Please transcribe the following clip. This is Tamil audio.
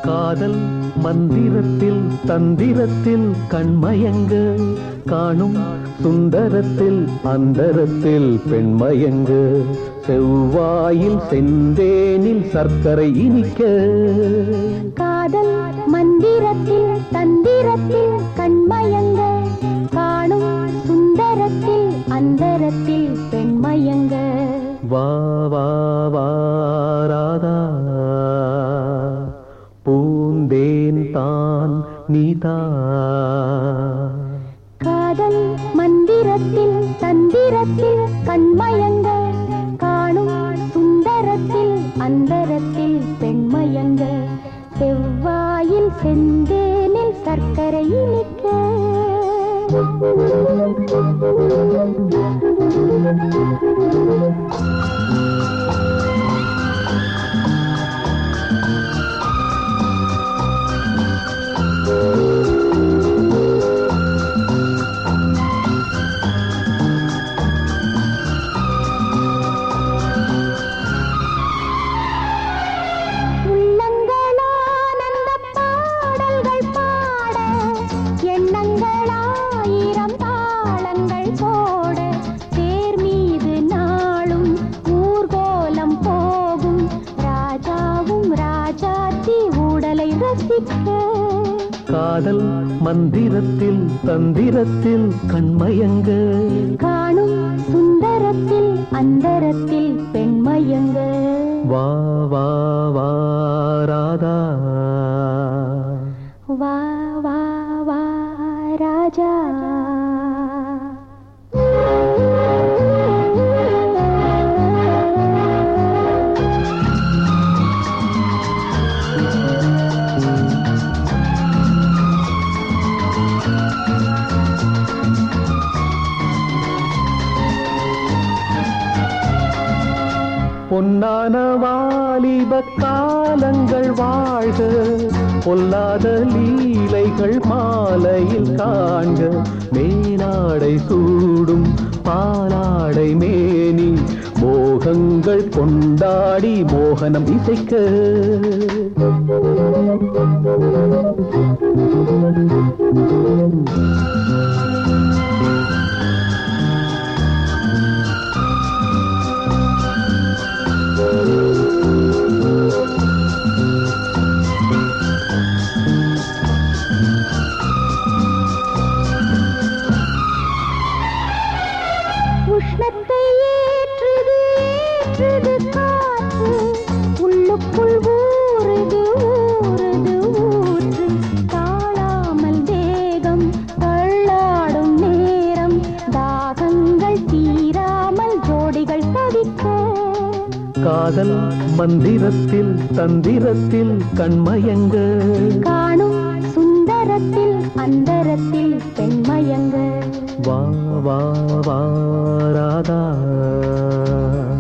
காதல் மந்திரத்தில் தந்திரத்தில் கண்மயங்க காணும் சுந்தரத்தில் அந்தரத்தில் பெண்மயங்க செவ்வாயில் செந்தேனில் சர்க்கரை இனிக்க காதல் மந்திரத்தில் தந்திரத்தில் கண்மயங்க காணும் சுந்தரத்தில் அந்தரத்தில் பெண்மயங்க வா வா வாராதா பூந்தேன் தான் நீதான் காதல் மந்திரத்தில் தந்திரத்தில் கண்மயங்க காணும் சுந்தரத்தில் அந்தரத்தில் பெண்மயங்க செவ்வாயில் செந்தேனில் சர்க்கரை இனிக்க உள்ளங்களானந்த பாடல்கள் பாட எண்ணங்களாயிரம் தாளங்கள் போட தேர் மீது நாளும் ஊர்கோலம் போகும் ராஜாவும் ராஜாத்தி உடலை ரசிக்க காதல் மந்திரத்தில் தந்திரத்தில் கண்மயங்க காணும் சுந்தரத்தில் அந்தரத்தில் பெண்மயங்க வா வா வாராதா வா வா வா ராஜா பொன்னான வாலிப காலங்கள் வாழ்க பொல்லாத லீலைகள் மாலையில் காண்க மேலாடை சூடும் பாலாடை மேனி மோகங்கள் கொண்டாடி மோகனம் இசைக்க உஷ்ணத்தை ஏற்றுது ஏற்றுது காற்று உள்ளுக்குள் ஊறுது ஊறுது ஊற்று தாழாமல் தேகம் தள்ளாடும் நேரம் தாகங்கள் தீராமல் ஜோடிகள் தவிக்க காதல் மந்திரத்தில் தந்திரத்தில் கண்மயங்க காணும் சுந்தரத்தில் அந்தரத்தில் பெண்மயங்க வா வா வாராதா